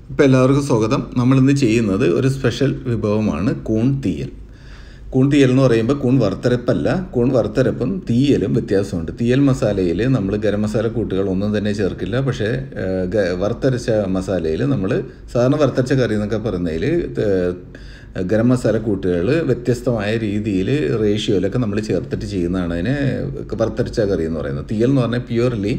ഇപ്പോൾ എല്ലാവർക്കും സ്വാഗതം നമ്മളിന്ന് ചെയ്യുന്നത് ഒരു സ്പെഷ്യൽ വിഭവമാണ് കൂൺ തീയൽ കൂൺ തീയൽ എന്ന് പറയുമ്പോൾ കൂൺ വറുത്തരപ്പല്ല കൂൺ വറുത്തരപ്പും തീയലും വ്യത്യാസമുണ്ട് തീയൽ മസാലയിൽ നമ്മൾ ഗരം മസാല കൂട്ടുകൾ ഒന്നും തന്നെ ചേർക്കില്ല പക്ഷേ ഏഹ്, ഗ- വറുത്തരച്ച മസാലയിൽ നമ്മൾ സാധാരണ വറുത്തരച്ച കറി എന്നൊക്കെ പറയുന്നതിൽ ഗരം മസാല കൂട്ടുകൾ വ്യത്യസ്തമായ രീതിയിൽ റേഷ്യോയിലൊക്കെ നമ്മൾ ചേർത്തിട്ട് ചെയ്യുന്നതാണ് അതിനെ വറുത്തരച്ച കറി എന്ന് പറയുന്നത് തീയൽ എന്ന് പറഞ്ഞാൽ പ്യുവർലി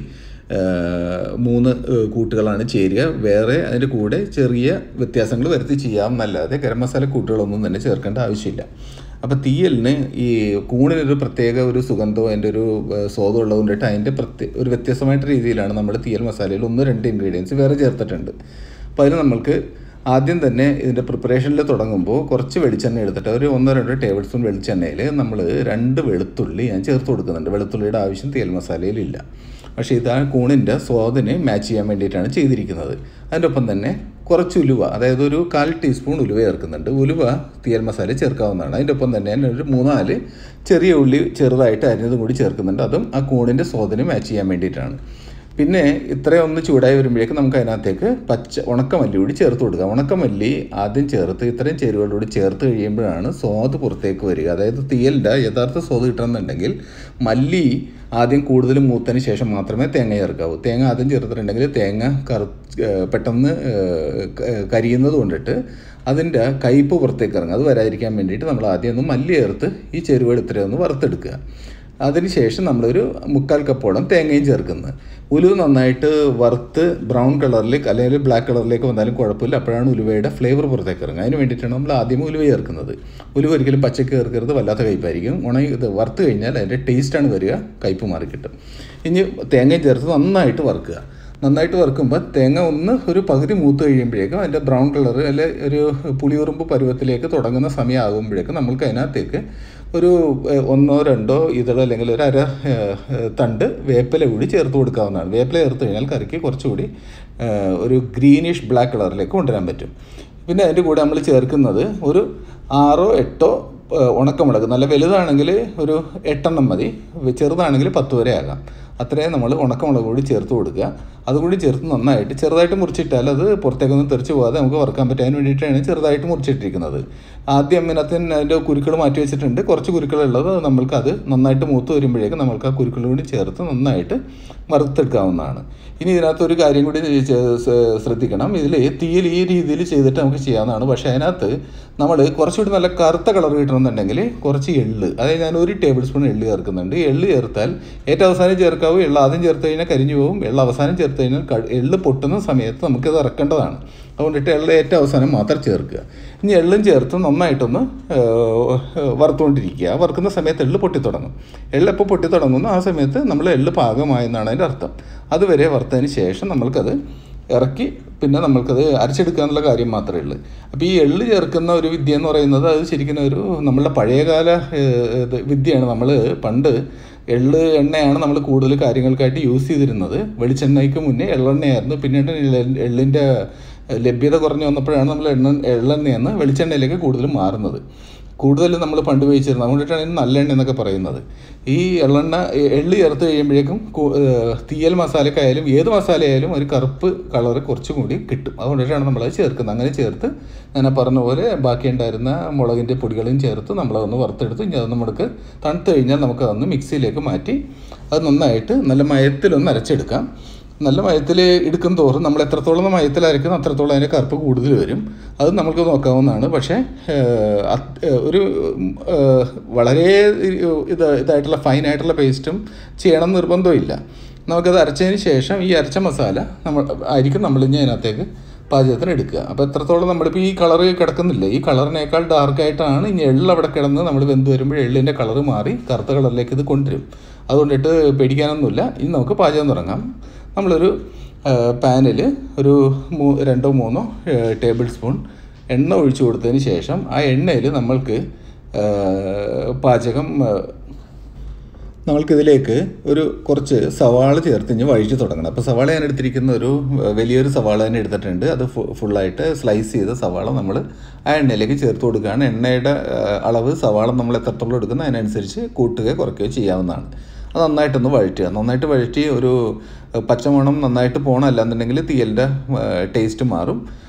മൂന്ന് ഏഹ്, കൂട്ടുകളാണ് ചേരുക വേറെ അതിൻ്റെ കൂടെ ചെറിയ വ്യത്യാസങ്ങൾ വരുത്തി ചെയ്യാമെന്നല്ലാതെ ഗരം മസാല കൂട്ടുകളൊന്നും തന്നെ ചേർക്കേണ്ട ആവശ്യമില്ല അപ്പോൾ തീയലിന് ഈ കൂണിനൊരു പ്രത്യേക ഒരു സുഗന്ധവും അതിൻ്റെ ഒരു ഏഹ്, സ്വാദും ഉള്ളതുകൊണ്ടിട്ട് അതിൻ്റെ പ്രത്യേക ഒരു വ്യത്യസ്തമായിട്ട് രീതിയിലാണ് നമ്മൾ തീയൽ മസാലയിൽ ഒന്ന് രണ്ട് ഇൻഗ്രീഡിയൻസ് വേറെ ചേർത്തിട്ടുണ്ട് അപ്പോൾ അതിന് നമ്മൾക്ക് ആദ്യം തന്നെ ഇതിൻ്റെ പ്രിപ്പറേഷനിൽ തുടങ്ങുമ്പോൾ കുറച്ച് വെളിച്ചെണ്ണ എടുത്തിട്ട് ഒരു ഒന്നോ രണ്ടോ ടേബിൾ സ്പൂൺ വെളിച്ചെണ്ണയിൽ നമ്മൾ രണ്ട് വെളുത്തുള്ളി ഞാൻ ചേർത്ത് കൊടുക്കുന്നുണ്ട് വെളുത്തുള്ളിയുടെ ആവശ്യം തീയൽ മസാലയിലില്ല പക്ഷേ ഇത് ആ കൂണിൻ്റെ സ്വാദിന് മാച്ച് ചെയ്യാൻ വേണ്ടിയിട്ടാണ് ചെയ്തിരിക്കുന്നത് അതിൻ്റെ ഒപ്പം തന്നെ കുറച്ച് ഉലുവ അതായത് ഒരു കാൽ ടീസ്പൂൺ ഉലുവ ചേർക്കുന്നുണ്ട് ഉലുവ തീയൽ മസാല ചേർക്കാവുന്നതാണ് അതിൻ്റെ ഒപ്പം തന്നെ ഞാൻ ഒരു മൂന്നാല് ചെറിയ ഉള്ളി ചെറുതായിട്ട് അരിഞ്ഞതും കൂടി ചേർക്കുന്നുണ്ട് അതും ആ കൂണിൻ്റെ സ്വാദിന് മാച്ച് ചെയ്യാൻ വേണ്ടിയിട്ടാണ് പിന്നെ ഇത്രയും ഒന്ന് ചൂടായി വരുമ്പോഴേക്കും നമുക്ക് അതിനകത്തേക്ക് പച്ച ഉണക്കമല്ലി കൂടി ചേർത്ത് കൊടുക്കുക ഉണക്കമല്ലി ആദ്യം ചേർത്ത് ഇത്രയും ചേരുവകളോട് ചേർത്ത് കഴിയുമ്പോഴാണ് സ്വാദ് പുറത്തേക്ക് വരിക അതായത് തീയലിൻ്റെ യഥാർത്ഥ സ്വാദ് കിട്ടണമെന്നുണ്ടെങ്കിൽ മല്ലി ആദ്യം കൂടുതൽ മൂത്തതിന് ശേഷം മാത്രമേ തേങ്ങ ചേർക്കാവൂ തേങ്ങ ആദ്യം ചേർത്തിട്ടുണ്ടെങ്കിൽ തേങ്ങ കറു ഏഹ് പെട്ടെന്ന് ഏഹ് ക- കരിയുന്നത് കൊണ്ടിട്ട് അതിൻ്റെ കയ്പ്പ് പുറത്തേക്ക് ഇറങ്ങും അത് വരാതിരിക്കാൻ വേണ്ടിയിട്ട് നമ്മൾ ആദ്യം ഒന്ന് മല്ലി ചേർത്ത് ഈ ചേരുവകൾ ഇത്രയൊന്ന് വറുത്തെടുക്കുക അതിനുശേഷം നമ്മളൊരു മുക്കാൽ കപ്പോളം തേങ്ങയും ചേർക്കുന്നത് ഉലുവ നന്നായിട്ട് വറുത്ത് ബ്രൗൺ കളറിലേക്ക് അല്ലെങ്കിൽ ബ്ലാക്ക് കളറിലേക്ക് വന്നാലും കുഴപ്പമില്ല അപ്പോഴാണ് ഉലുവയുടെ ഫ്ലേവർ പുറത്തേക്ക് ഇറങ്ങുക അതിന് വേണ്ടിയിട്ടാണ് നമ്മൾ ആദ്യം ഉലുവ ചേർക്കുന്നത് ഉലുവ ഒരിക്കലും പച്ചക്ക് ചേർക്കരുത് വല്ലാത്ത കയ്പ്പായിരിക്കും ഉണങ്ങി ഇത് വറുത്ത് കഴിഞ്ഞാൽ അതിൻ്റെ ടേസ്റ്റാണ് വരിക കയ്പ്പ് മാറി കിട്ടും ഇനി തേങ്ങയും ചേർത്ത് നന്നായിട്ട് വറുക്കുക നന്നായിട്ട് വറുക്കുമ്പോൾ തേങ്ങ ഒന്ന് ഒരു പകുതി മൂത്ത് കഴിയുമ്പോഴേക്കും അതിൻ്റെ ബ്രൗൺ കളർ അല്ലെ ഒരു പുളിയുറുമ്പ് പരുവത്തിലേക്ക് തുടങ്ങുന്ന സമയമാകുമ്പോഴേക്കും നമ്മൾക്ക് അതിനകത്തേക്ക് ഒരു ഏഹ്, ഒന്നോ രണ്ടോ ഇതളോ അല്ലെങ്കിൽ ഒരു അര ഏഹ്, ഏഹ്, തണ്ട് വേപ്പില കൂടി ചേർത്ത് കൊടുക്കാവുന്നതാണ് വേപ്പില ചേർത്ത് കഴിഞ്ഞാൽ കറിക്ക് കുറച്ചുകൂടി ഏഹ്, ഒരു ഗ്രീനിഷ് ബ്ലാക്ക് കളറിലേക്ക് കൊണ്ടുവരാൻ പറ്റും പിന്നെ അതിൻ്റെ കൂടെ നമ്മൾ ചേർക്കുന്നത് ഒരു ആറോ എട്ടോ ഏഹ്, ഉണക്കമുളക് നല്ല വലുതാണെങ്കിൽ ഒരു എട്ടെണ്ണം മതി ചെറുതാണെങ്കിൽ പത്ത് വരെ ആകാം അത്രയും നമ്മൾ ഉണക്കമുളക് കൂടി ചേർത്ത് കൊടുക്കുക അതുകൂടി ചേർത്ത് നന്നായിട്ട് ചെറുതായിട്ട് മുറിച്ചിട്ടാൽ അത് പുറത്തേക്കൊന്നും തെറിച്ച് പോകാതെ നമുക്ക് വറുക്കാൻ പറ്റും അതിന് വേണ്ടിയിട്ടാണ് ചെറുതായിട്ട് മുറിച്ചിട്ടിരിക്കുന്നത് ആദ്യം അതിനകത്ത് അതിൻ്റെ കുരുക്കൾ മാറ്റി വെച്ചിട്ടുണ്ട് കുറച്ച് കുരുക്കളുള്ളത് അത് നമ്മൾക്ക് അത് നന്നായിട്ട് മൂത്ത് വരുമ്പോഴേക്കും നമ്മൾക്ക് ആ കുരുക്കൾ കൂടി ചേർത്ത് നന്നായിട്ട് വറുത്തെടുക്കാവുന്നതാണ് ഇനി ഇതിനകത്ത് ഒരു കാര്യം കൂടി ചെ- സ- ശ്രദ്ധിക്കണം ഇതിൽ തീയിൽ ഈ രീതിയിൽ ചെയ്തിട്ട് നമുക്ക് ചെയ്യാവുന്നതാണ് പക്ഷേ അതിനകത്ത് നമ്മൾ കുറച്ചുകൂടി നല്ല കറുത്ത കളർ കിട്ടണമെന്നുണ്ടെങ്കിൽ കുറച്ച് എള്ള് അതായത് ഞാൻ ഒരു ടേബിൾ സ്പൂൺ എള്ള് ചേർക്കുന്നുണ്ട് എള്ള് ചേർത്താൽ ഏറ്റവും അവസാനം ചേർക്കാവൂ എള്ള് ആദ്യം ചേർത്ത് കഴിഞ്ഞാൽ കരിഞ്ഞു പോകും എള്ള് അവസാനം ചേർത്ത് കഴിഞ്ഞാൽ ക- എള്ള് പൊട്ടുന്ന സമയത്ത് നമുക്കിത് ഇറക്കേണ്ടതാണ് അതുകൊണ്ടിട്ട് എള്ള് ഏറ്റവും അവസാനം മാത്രം ചേർക്കുക ഇനി എള്ളും ചേർത്ത് നന്നായിട്ടൊന്ന് ഏഹ്, വറുത്തുകൊണ്ടിരിക്കുക വറുക്കുന്ന സമയത്ത് എള്ള് പൊട്ടിത്തുടങ്ങും എള്ള് എപ്പോൾ പൊട്ടിത്തുടങ്ങുന്നു ആ സമയത്ത് നമ്മൾ എള്ള് പാകമായെന്നാണ് അതിൻ്റെ അർത്ഥം അതുവരെ വറുത്തതിന് ശേഷം നമ്മൾക്കത് ഇറക്കി പിന്നെ നമ്മൾക്കത് അരച്ചെടുക്കുക എന്നുള്ള കാര്യം മാത്രമേ ഉള്ളൂ അപ്പോൾ ഈ എള്ള് ചേർക്കുന്ന ഒരു വിദ്യ എന്ന് പറയുന്നത് അത് ശരിക്കും ഒരു നമ്മളുടെ പഴയകാല ഏഹ്, ഇത് വിദ്യയാണ് നമ്മൾ പണ്ട് എള്ള് എണ്ണയാണ് നമ്മൾ കൂടുതൽ കാര്യങ്ങൾക്കായിട്ട് യൂസ് ചെയ്തിരുന്നത് വെളിച്ചെണ്ണയ്ക്ക് മുന്നേ എള്ളെണ്ണയായിരുന്നു പിന്നീട് എള്ള- എള്ളിൻ്റെ ലഭ്യത കുറഞ്ഞു വന്നപ്പോഴാണ് നമ്മൾ എണ്ണ എള്ളെണ്ണയെന്ന് വെളിച്ചെണ്ണയിലേക്ക് കൂടുതൽ മാറുന്നത് കൂടുതലും നമ്മൾ പണ്ട് ഉപയോഗിച്ചിരുന്നത് അതുകൊണ്ടിട്ടാണ് ഇതിന് നല്ലെണ്ണ എന്നൊക്കെ പറയുന്നത് ഈ എള്ളെണ്ണ എ- എള്ള് ചേർത്ത് കഴിയുമ്പോഴേക്കും കു- ഏഹ് തീയൽ മസാലക്കായാലും ഏത് മസാലയായാലും ഒരു കറുപ്പ് കളറ് കുറച്ചും കൂടി കിട്ടും അതുകൊണ്ടിട്ടാണ് നമ്മളത് ചേർക്കുന്നത് അങ്ങനെ ചേർത്ത് ഞാൻ ആ പറഞ്ഞ പോലെ ബാക്കി ഉണ്ടായിരുന്ന മുളകിൻ്റെ പൊടികളും ചേർത്ത് നമ്മളതൊന്ന് വറുത്തെടുത്ത് ഇനി അത് നമുക്ക് തണുത്ത് കഴിഞ്ഞാൽ നമുക്ക് അതൊന്ന് മിക്സിയിലേക്ക് മാറ്റി അത് നന്നായിട്ട് നല്ല മയത്തിലൊന്ന് അരച്ചെടുക്കാം നല്ല മയത്തിൽ എടുക്കും തോറും നമ്മൾ എത്രത്തോളം മയത്തിൽ അരക്കുന്നു അത്രത്തോളം അതിൻ്റെ കറുപ്പ് കൂടുതൽ വരും അത് നമുക്ക് നോക്കാവുന്നതാണ് പക്ഷേ ഏഹ്, അത്- ഏഹ്, ഒരു ഉം, ഏഹ്, വളരെ ഇത് ഇതായിട്ടുള്ള ഫൈനായിട്ടുള്ള പേസ്റ്റും ചെയ്യണം നിർബന്ധമില്ല നമുക്കത് അരച്ചതിന് ശേഷം ഈ അരച്ച മസാല നമ്മൾ ആയിരിക്കും നമ്മൾ ഇനി അതിനകത്തേക്ക് പാചകത്തിന് എടുക്കുക അപ്പോൾ എത്രത്തോളം നമ്മളിപ്പോൾ ഈ കളറ് കിടക്കുന്നില്ല ഈ കളറിനേക്കാൾ ഡാർക്കായിട്ടാണ് ഇനി എള്ള് അവിടെ കിടന്ന് നമ്മൾ വെന്ത് വരുമ്പോൾ എള്ളിൻ്റെ കളറ് മാറി കറുത്ത കളറിലേക്ക് ഇത് കൊണ്ടുവരും അതുകൊണ്ടിട്ട് പേടിക്കാനൊന്നുമില്ല ഇനി നമുക്ക് പാചകം തുടങ്ങാം നമ്മളൊരു പാനിൽ ഒരു മൂ രണ്ടോ മൂന്നോ ഏഹ്, ടേബിൾ സ്പൂൺ എണ്ണ ഒഴിച്ചു കൊടുത്തതിന് ശേഷം ആ എണ്ണയിൽ നമ്മൾക്ക് ഏഹ്, പാചകം ഏഹ്, നമ്മൾക്കിതിലേക്ക് ഒരു കുറച്ച് സവാള ചേർത്ത് ഇഞ്ഞ് വഴിച്ച് തുടങ്ങണം അപ്പോൾ സവാള ഞാൻ എടുത്തിരിക്കുന്ന ഒരു ഏഹ്, വലിയൊരു സവാള തന്നെ എടുത്തിട്ടുണ്ട് അത് ഫു ഫുള്ളായിട്ട് സ്ലൈസ് ചെയ്ത സവാള നമ്മൾ ആ എണ്ണയിലേക്ക് ചേർത്ത് കൊടുക്കുകയാണ് എണ്ണയുടെ ഏഹ്, അളവ് സവാള നമ്മൾ എത്രത്തോളം എടുക്കുന്ന അതിനനുസരിച്ച് കൂട്ടുകയോ കുറയ്ക്കുകയോ ചെയ്യാവുന്നതാണ് അത് നന്നായിട്ടൊന്ന് വഴറ്റുക നന്നായിട്ട് വഴറ്റി ഒരു ഏഹ്, പച്ചമണം നന്നായിട്ട് പോകണം അല്ലാന്നുണ്ടെങ്കിൽ തീയലിൻ്റെ ടേസ്റ്റ് മാറും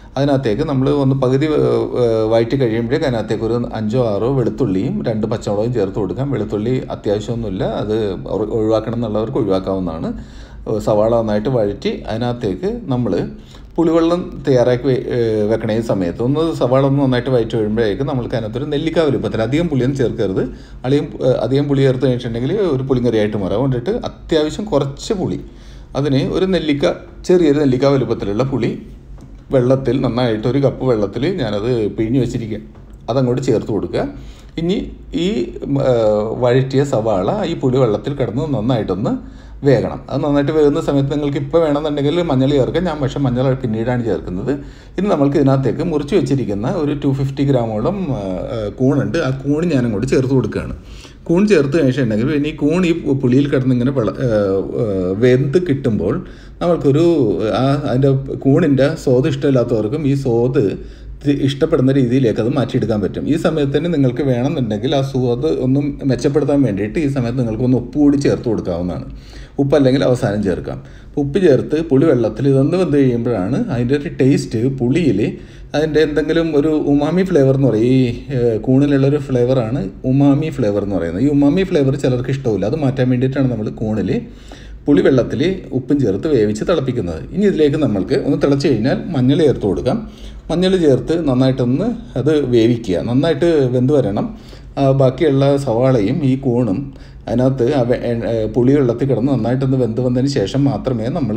അതിനകത്തേക്ക് നമ്മൾ ഒന്ന് പകുതി ഏഹ്, ഏഹ്, വഴറ്റി കഴിയുമ്പോഴേക്ക് അതിനകത്തേക്ക് ഒരു അഞ്ചോ ആറോ വെളുത്തുള്ളിയും രണ്ട് പച്ചമുളകും ചേർത്ത് കൊടുക്കാം വെളുത്തുള്ളി അത്യാവശ്യമൊന്നുമില്ല അത് ഒ- ഒഴിവാക്കണം എന്നുള്ളവർക്ക് ഒഴിവാക്കാവുന്നതാണ് ഏഹ്, സവാള നന്നായിട്ട് വഴറ്റി അതിനകത്തേക്ക് നമ്മൾ പുളിവെള്ളം തയ്യാറാക്കി വെ- ഏഹ് വെക്കണ ഈ സമയത്ത് ഒന്ന് സവാള ഒന്ന് നന്നായിട്ട് വയറ്റി വരുമ്പോഴേക്കും നമ്മൾക്ക് അതിനകത്തൊരു നെല്ലിക്ക വലുപ്പത്തിൽ അധികം പുളിയൊന്നും ചേർക്കരുത് അധികം ഏഹ് അധികം പുളി ചേർത്ത് കഴിഞ്ഞിട്ടുണ്ടെങ്കിൽ ഒരു പുളിങ്കറിയായിട്ട് മാറും അതുകൊണ്ടിട്ട് അത്യാവശ്യം കുറച്ച് പുളി അതിന് ഒരു നെല്ലിക്ക ചെറിയൊരു നെല്ലിക്ക വലുപ്പത്തിലുള്ള പുളി വെള്ളത്തിൽ നന്നായിട്ട് ഒരു കപ്പ് വെള്ളത്തിൽ ഞാനത് പിഴിഞ്ഞ് വെച്ചിരിക്കുക അതങ്ങോട്ട് ചേർത്ത് കൊടുക്കുക ഇനി ഈ ഉം, ആ, വഴറ്റിയ സവാള ഈ പുളി വെള്ളത്തിൽ കിടന്ന് നന്നായിട്ടൊന്ന് വേകണം അത് നന്നായിട്ട് വേകുന്ന സമയത്ത് നിങ്ങൾക്ക് ഇപ്പോൾ വേണമെന്നുണ്ടെങ്കിൽ മഞ്ഞൾ ചേർക്കാം ഞാൻ പക്ഷേ മഞ്ഞൾ പിന്നീടാണ് ചേർക്കുന്നത് ഇനി നമ്മൾക്ക് ഇതിനകത്തേക്ക് മുറിച്ച് വെച്ചിരിക്കുന്ന ഒരു ടു ഫിഫ്റ്റി ഗ്രാമോളം ആ, ആ, കൂണുണ്ട് ആ കൂണ് ഞാൻ അങ്ങോട്ട് ചേർത്ത് കൊടുക്കുകയാണ് കൂൺ ചേർത്ത് കഴിഞ്ഞിട്ടുണ്ടെങ്കിൽ പിന്നെ ഈ കൂൺ ഈ പുളിയിൽ കിടന്ന് ഇങ്ങനെ വെള്ള ആ, ആ, വെന്ത് കിട്ടുമ്പോൾ നമ്മൾക്കൊരു ആ അതിൻ്റെ കൂണിൻ്റെ സ്വാദ് ഇഷ്ടമില്ലാത്തവർക്കും ഈ സ്വാദ് ഇത് ഇഷ്ടപ്പെടുന്ന രീതിയിലേക്ക് അത് മാറ്റിയെടുക്കാൻ പറ്റും ഈ സമയത്ത് തന്നെ നിങ്ങൾക്ക് വേണമെന്നുണ്ടെങ്കിൽ ആ സ്വാദ് ഒന്നും മെച്ചപ്പെടുത്താൻ വേണ്ടിയിട്ട് ഈ സമയത്ത് നിങ്ങൾക്ക് ഒന്ന് ഉപ്പ് കൂടി ചേർത്ത് കൊടുക്കാവുന്നതാണ് ഉപ്പ് അല്ലെങ്കിൽ അവസാനം ചേർക്കാം ഉപ്പ് ചേർത്ത് പുളി വെള്ളത്തിൽ ഇതൊന്ന് വെന്ത് കഴിയുമ്പോഴാണ് അതിൻ്റെ ഒരു ടേസ്റ്റ് പുളിയിൽ അതിൻ്റെ എന്തെങ്കിലും ഒരു ഉമാമി ഫ്ലേവർ എന്ന് പറയും ഈ ഏഹ്, കൂണിലുള്ളൊരു ഫ്ലേവറാണ് ഉമാമി ഫ്ലേവർ എന്ന് പറയുന്നത് ഈ ഉമാമി ഫ്ലേവർ ചിലർക്ക് ഇഷ്ടമില്ല അത് മാറ്റാൻ വേണ്ടിയിട്ടാണ് നമ്മൾ കൂണിൽ പുളി വെള്ളത്തിൽ ഉപ്പും ചേർത്ത് വേവിച്ച് തിളപ്പിക്കുന്നത് ഇനി ഇതിലേക്ക് നമ്മൾക്ക് ഒന്ന് തിളച്ച് കഴിഞ്ഞാൽ മഞ്ഞൾ ചേർത്ത് കൊടുക്കാം മഞ്ഞൾ ചേർത്ത് നന്നായിട്ടൊന്ന് അത് വേവിക്കുക നന്നായിട്ട് വെന്ത് വരണം ആ, ബാക്കിയുള്ള സവാളയും ഈ കൂണും അതിനകത്ത് ആ വെ- എ- ഏ, പുളി വെള്ളത്തിൽ കിടന്ന് നന്നായിട്ടൊന്ന് വെന്ത് വന്നതിന് ശേഷം മാത്രമേ നമ്മൾ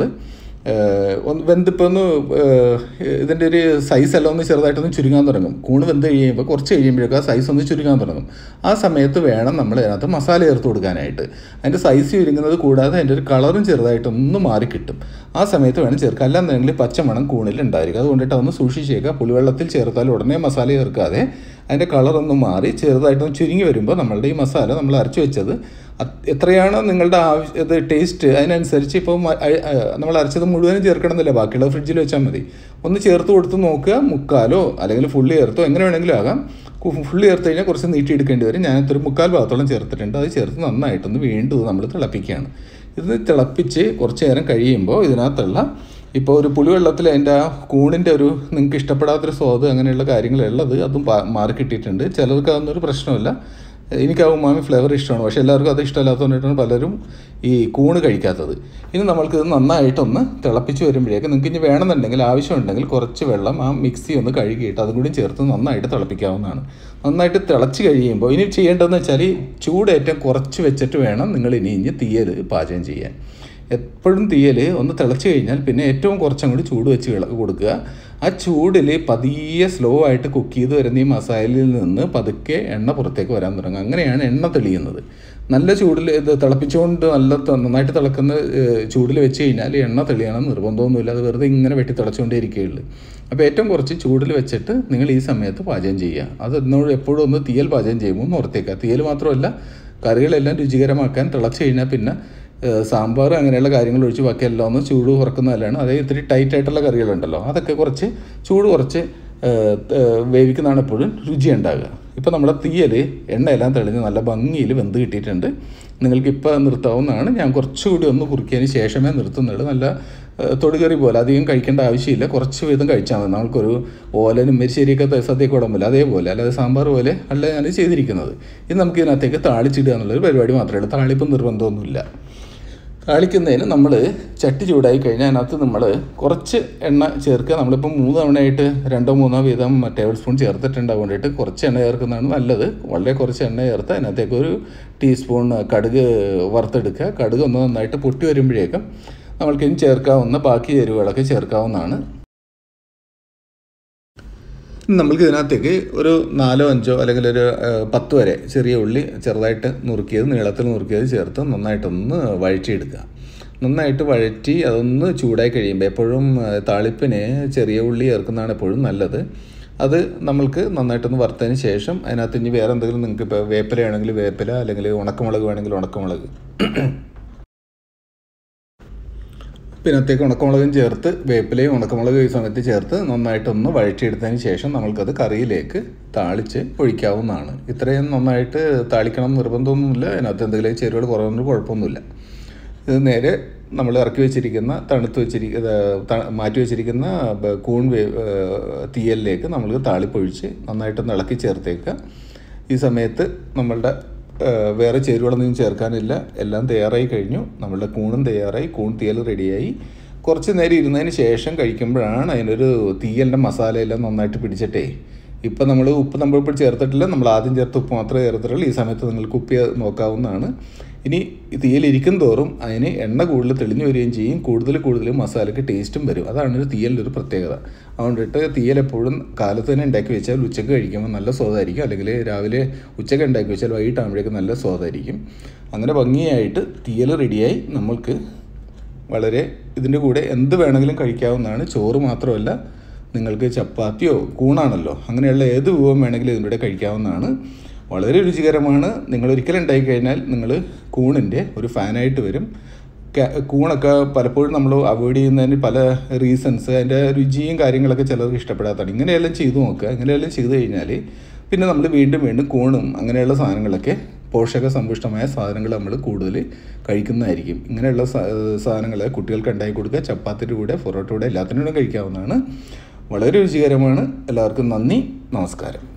ഒന്ന് വെന്തിപ്പോൾ ഒന്ന് ഏഹ്, ഇതിൻ്റെ ഒരു സൈസ് എല്ലാം ഒന്ന് ചെറുതായിട്ടൊന്ന് ചുരുങ്ങാൻ തുടങ്ങും കൂണ് വെന്ത് കഴിയുമ്പോൾ കുറച്ച് കഴിയുമ്പോഴേക്കും ആ സൈസ് ഒന്ന് ചുരുങ്ങാൻ തുടങ്ങും ആ സമയത്ത് വേണം നമ്മൾ അതിനകത്ത് മസാല ചേർത്ത് കൊടുക്കാനായിട്ട് അതിൻ്റെ സൈസ് ചുരുങ്ങുന്നത് കൂടാതെ അതിൻ്റെ ഒരു കളറും ചെറുതായിട്ടൊന്ന് മാറി കിട്ടും ആ സമയത്ത് വേണം ചേർക്കുക അല്ലാന്നുണ്ടെങ്കിൽ പച്ചമണം കൂണിൽ ഉണ്ടായിരിക്കും അതുകൊണ്ടിട്ട് അതൊന്ന് സൂക്ഷിച്ചേക്കുക പുളിവെള്ളത്തിൽ ചേർത്താൽ ഉടനെ മസാല ചേർക്കാതെ അതിൻ്റെ കളറൊന്ന് മാറി ചെറുതായിട്ടൊന്ന് ചുരുങ്ങി വരുമ്പോൾ നമ്മളുടെ ഈ മസാല നമ്മൾ അരച്ച് വെച്ചത് അത് എത്രയാണ് നിങ്ങളുടെ ആവശ്യം ഇത് ടേസ്റ്റ് അതിനനുസരിച്ച് ഇപ്പോൾ മ- അ- അ- നമ്മൾ അരച്ചത് മുഴുവനും ചേർക്കണമെന്നില്ല ബാക്കിയുള്ള ഫ്രിഡ്ജിൽ വെച്ചാൽ മതി ഒന്ന് ചേർത്ത് കൊടുത്ത് നോക്കുക മുക്കാലോ അല്ലെങ്കിൽ ഫുള്ളി ചേർത്തോ എങ്ങനെ വേണമെങ്കിലും ആകാം ഫുള്ളി ചേർത്ത് കഴിഞ്ഞാൽ കുറച്ച് നീട്ടിയെടുക്കേണ്ടി വരും ഞാനൊരു മുക്കാൽ ഭാഗത്തോളം ചേർത്തിട്ടുണ്ട് അത് ചേർത്ത് നന്നായിട്ടൊന്ന് വീണ്ടും ഇത് നമ്മൾ തിളപ്പിക്കുകയാണ് ഇത് തിളപ്പിച്ച് കുറച്ച് നേരം കഴിയുമ്പോൾ ഇതിനകത്തുള്ള ഇപ്പോൾ ഒരു പുളിവെള്ളത്തിൽ അതിൻ്റെ ആ കൂണിൻ്റെ ഒരു നിങ്ങൾക്ക് ഇഷ്ടപ്പെടാത്തൊരു സ്വാദ് അങ്ങനെയുള്ള കാര്യങ്ങളുള്ളത് അതും പാ- മാറി കിട്ടിയിട്ടുണ്ട് ചിലർക്ക് അതൊന്നും ഒരു പ്രശ്നമില്ല എനിക്ക് ആ ഉമാമി ഫ്ലേവർ ഇഷ്ടമാണ് പക്ഷേ എല്ലാവർക്കും അത് ഇഷ്ടമല്ലാത്തതുകൊണ്ടാണ് പലരും ഈ കൂണ് കഴിക്കാത്തത് ഇനി നമ്മൾക്ക് ഇത് നന്നായിട്ടൊന്ന് തിളപ്പിച്ച് വരുമ്പോഴേക്ക് നിങ്ങൾക്ക് ഇനി വേണമെന്നുണ്ടെങ്കിൽ ആവശ്യമുണ്ടെങ്കിൽ കുറച്ച് വെള്ളം ആ മിക്സി ഒന്ന് കഴുകിയിട്ട് അതും കൂടി ചേർത്ത് നന്നായിട്ട് തിളപ്പിക്കാവുന്നതാണ് നന്നായിട്ട് തിളച്ച് കഴിയുമ്പോൾ ഇനി ചെയ്യേണ്ടതെന്ന് വെച്ചാൽ ഈ ചൂട് ഏറ്റവും കുറച്ച് വെച്ചിട്ട് വേണം നിങ്ങൾ ഇനി ഇനി തീയൽ പാചകം ചെയ്യാൻ എപ്പോഴും തീയൽ ഒന്ന് തിളച്ച് കഴിഞ്ഞാൽ പിന്നെ ഏറ്റവും കുറച്ചും കൂടി ചൂട് വെച്ച് ഇള- കൊടുക്കുക ആ ചൂടിൽ പതിയെ സ്ലോ ആയിട്ട് കുക്ക് ചെയ്ത് വരുന്ന ഈ മസാലയിൽ നിന്ന് പതുക്കെ എണ്ണ പുറത്തേക്ക് വരാൻ തുടങ്ങും അങ്ങനെയാണ് എണ്ണ തെളിയുന്നത് നല്ല ചൂടിൽ ഇത് തിളപ്പിച്ചുകൊണ്ട് നല്ല ത- നന്നായിട്ട് തിളക്കുന്ന ചൂടിൽ വെച്ച് കഴിഞ്ഞാൽ എണ്ണ തെളിയണം നിർബന്ധമൊന്നുമില്ല അത് വെറുതെ ഇങ്ങനെ വെട്ടി തിളച്ചുകൊണ്ടേ ഇരിക്കുകയുള്ളൂ അപ്പോൾ ഏറ്റവും കുറച്ച് ചൂടിൽ വെച്ചിട്ട് നിങ്ങൾ ഈ സമയത്ത് പാചകം ചെയ്യുക അത് എന്നോട് എപ്പോഴും ഒന്ന് തീയൽ പാചകം ചെയ്യുമ്പോൾ ഒന്ന് ഓർത്തേക്കുക തീയൽ മാത്രമല്ല കറികളെല്ലാം രുചികരമാക്കാൻ തിളച്ച് കഴിഞ്ഞാൽ പിന്നെ ഏഹ് സാമ്പാർ അങ്ങനെയുള്ള കാര്യങ്ങൾ ഒഴിച്ച് ബാക്കി എല്ലാം ഒന്ന് ചൂട് കുറക്കുന്നതല്ലാണ് അതേ ഇത്തിരി ടൈറ്റ് ആയിട്ടുള്ള കറികളുണ്ടല്ലോ അതൊക്കെ കുറച്ച് ചൂട് കുറച്ച് ഏഹ് ഏഹ് വേവിക്കുന്നതാണ് എപ്പോഴും രുചി ഉണ്ടാകുക ഇപ്പോൾ നമ്മുടെ തീയൽ എണ്ണയെല്ലാം തെളിഞ്ഞ് നല്ല ഭംഗിയിൽ വെന്ത് കിട്ടിയിട്ടുണ്ട് നിങ്ങൾക്ക് ഇപ്പോൾ നിർത്താവുന്നതാണ് ഞാൻ കുറച്ചുകൂടി ഒന്ന് കുറുക്കിയതിന് ശേഷമേ നിർത്തുന്നുള്ളൂ നല്ല ഏഹ് തൊടുകറി പോലെ അധികം കഴിക്കേണ്ട ആവശ്യമില്ല കുറച്ച് വീതം കഴിച്ചാൽ മതി നമുക്കൊരു ഓലനും മെരിശ്ശേരിയൊക്കെ സദ്യയൊക്കെ ഉടമ്പില്ല അതേപോലെ അല്ലാതെ സാമ്പാർ പോലെ അല്ല ഞാൻ ചെയ്തിരിക്കുന്നത് ഇത് നമുക്ക് ഇതിനകത്തേക്ക് താളിച്ചിടുക എന്നുള്ളൊരു പരിപാടി മാത്രമേ ഉള്ളൂ താളിപ്പം നിർബന്ധമൊന്നുമില്ല താളിക്കുന്നതിന് നമ്മൾ ചട്ടി ചൂടായി കഴിഞ്ഞാൽ അതിനകത്ത് നമ്മൾ കുറച്ച് എണ്ണ ചേർക്കുക നമ്മളിപ്പോൾ മൂന്ന് തവണയായിട്ട് രണ്ടോ മൂന്നോ വീതം ടേബിൾ സ്പൂൺ ചേർത്തിട്ടുണ്ട് അതുകൊണ്ടിട്ട് കുറച്ച് എണ്ണ ചേർക്കുന്നതാണ് നല്ലത് വളരെ കുറച്ച് എണ്ണ ചേർത്ത് അതിനകത്തേക്ക് ഒരു ടീസ്പൂൺ കടുക് വറുത്തെടുക്കുക കടുക് ഒന്ന് നന്നായിട്ട് പൊട്ടി വരുമ്പോഴേക്കും നമ്മൾക്ക് ഇനി ചേർക്കാവുന്ന ബാക്കി ചേരുവകളൊക്കെ ചേർക്കാവുന്നതാണ് നമ്മൾക്ക് ഇതിനകത്തേക്ക് ഒരു നാലോ അഞ്ചോ അല്ലെങ്കിൽ ഒരു ഏഹ്, പത്ത് വരെ ചെറിയ ഉള്ളി ചെറുതായിട്ട് നുറുക്കിയത് നീളത്തിൽ നുറുക്കിയത് ചേർത്ത് നന്നായിട്ടൊന്ന് വഴറ്റിയെടുക്കുക നന്നായിട്ട് വഴറ്റി അതൊന്ന് ചൂടായി കഴിയുമ്പോൾ എപ്പോഴും ഏഹ്, താളിപ്പിന് ചെറിയ ഉള്ളി ചേർക്കുന്നതാണ് എപ്പോഴും നല്ലത് അത് നമ്മൾക്ക് നന്നായിട്ടൊന്ന് വറുത്തതിന് ശേഷം അതിനകത്ത് ഇനി വേറെ എന്തെങ്കിലും നിങ്ങൾക്ക് ഇപ്പോൾ വേപ്പിലയാണെങ്കിൽ വേപ്പില അല്ലെങ്കിൽ ഉണക്കമുളക് വേണമെങ്കിൽ ഉണക്കമുളക് പിന്നത്തേക്ക് ഉണക്കമുളകും ചേർത്ത് വേപ്പിലയും ഉണക്കമുളക് ഈ സമയത്ത് ചേർത്ത് നന്നായിട്ടൊന്ന് വഴറ്റിയെടുത്തതിന് ശേഷം നമ്മൾക്കത് കറിയിലേക്ക് താളിച്ച് ഒഴിക്കാവുന്നതാണ് ഇത്രയും നന്നായിട്ട് താളിക്കണം എന്ന് നിർബന്ധമൊന്നുമില്ല അതിനകത്ത് എന്തെങ്കിലും ചേരുവകൾ കുറവൊന്നും കുഴപ്പമൊന്നുമില്ല ഇത് നേരെ നമ്മൾ ഇറക്കി വെച്ചിരിക്കുന്ന തണുത്ത് വെച്ചിരിക്കുന്ന മാറ്റി വെച്ചിരിക്കുന്ന ബ- കൂൺ വേ ഏഹ് തീയലിലേക്ക് നമ്മൾ താളിപ്പൊഴിച്ച് നന്നായിട്ടൊന്ന് ഇളക്കി ചേർത്തേക്കുക ഈ സമയത്ത് നമ്മളുടെ ഏഹ് വേറെ ചേരുവകളൊന്നും ചേർക്കാനില്ല എല്ലാം തയ്യാറായി കഴിഞ്ഞു നമ്മളുടെ കൂണും തയ്യാറായി കൂൺ തീയൽ റെഡിയായി കുറച്ച് നേരം ഇരുന്നതിന് ശേഷം കഴിക്കുമ്പോഴാണ് അതിനൊരു തീയലിൻ്റെ മസാലയെല്ലാം നന്നായിട്ട് പിടിച്ചിട്ടേ ഇപ്പം നമ്മൾ ഉപ്പ് നമ്മളിപ്പോൾ ചേർത്തിട്ടില്ല നമ്മൾ ആദ്യം ചേർത്ത് ഉപ്പ് മാത്രമേ ചേർത്തിട്ടുള്ളൂ ഈ സമയത്ത് നിങ്ങൾക്ക് ഉപ്പ് നോക്കാവുന്നതാണ് ഇനി ഈ തീയലിരിക്കും തോറും അതിന് എണ്ണ കൂടുതൽ തെളിഞ്ഞു വരികയും ചെയ്യും കൂടുതൽ കൂടുതൽ മസാലയ്ക്ക് ടേസ്റ്റും വരും അതാണ് ഒരു തീയലിൻ്റെ ഒരു പ്രത്യേകത അതുകൊണ്ടിട്ട് തീയൽ എപ്പോഴും കാലത്ത് തന്നെ ഉണ്ടാക്കി വെച്ചാൽ ഉച്ചക്ക് കഴിക്കുമ്പോൾ നല്ല സ്വാദായിരിക്കും അല്ലെങ്കിൽ രാവിലെ ഉച്ചക്ക് ഉണ്ടാക്കി വെച്ചാൽ വൈകിട്ടാകുമ്പോഴേക്കും നല്ല സ്വാദായിരിക്കും അങ്ങനെ ഭംഗിയായിട്ട് തീയൽ റെഡിയായി നമ്മൾക്ക് വളരെ ഇതിൻ്റെ കൂടെ എന്ത് വേണമെങ്കിലും കഴിക്കാവുന്നതാണ് ചോറ് മാത്രമല്ല നിങ്ങൾക്ക് ചപ്പാത്തിയോ കൂണാണല്ലോ അങ്ങനെയുള്ള ഏത് വിഭവം വേണമെങ്കിലും ഇതിൻ്റെ കൂടെ കഴിക്കാവുന്നതാണ് വളരെ രുചികരമാണ് നിങ്ങൾ ഒരിക്കലും ഉണ്ടാക്കി കഴിഞ്ഞാൽ നിങ്ങൾ കൂണിൻ്റെ ഒരു ഫാനായിട്ട് വരും ക- കൂണൊക്കെ പലപ്പോഴും നമ്മൾ അവോയ്ഡ് ചെയ്യുന്നതിന് പല റീസൺസ് അതിൻ്റെ രുചിയും കാര്യങ്ങളൊക്കെ ചിലർക്ക് ഇഷ്ടപ്പെടാത്തതാണ് ഇങ്ങനെയെല്ലാം ചെയ്തു നോക്കുക ഇങ്ങനെയെല്ലാം ചെയ്തു കഴിഞ്ഞാൽ പിന്നെ നമ്മൾ വീണ്ടും വീണ്ടും കൂണും അങ്ങനെയുള്ള സാധനങ്ങളൊക്കെ പോഷക സമ്പുഷ്ടമായ സാധനങ്ങൾ നമ്മൾ കൂടുതൽ കഴിക്കുന്നതായിരിക്കും ഇങ്ങനെയുള്ള സാ- സാധനങ്ങൾ കുട്ടികൾക്ക് ഉണ്ടാക്കി കൊടുക്കുക ചപ്പാത്തിൻ്റെ കൂടെ പൊറോട്ടയുടെ കൂടെ എല്ലാത്തിനും കൂടെ കഴിക്കാവുന്നതാണ് വളരെ രുചികരമാണ് എല്ലാവർക്കും നന്ദി നമസ്കാരം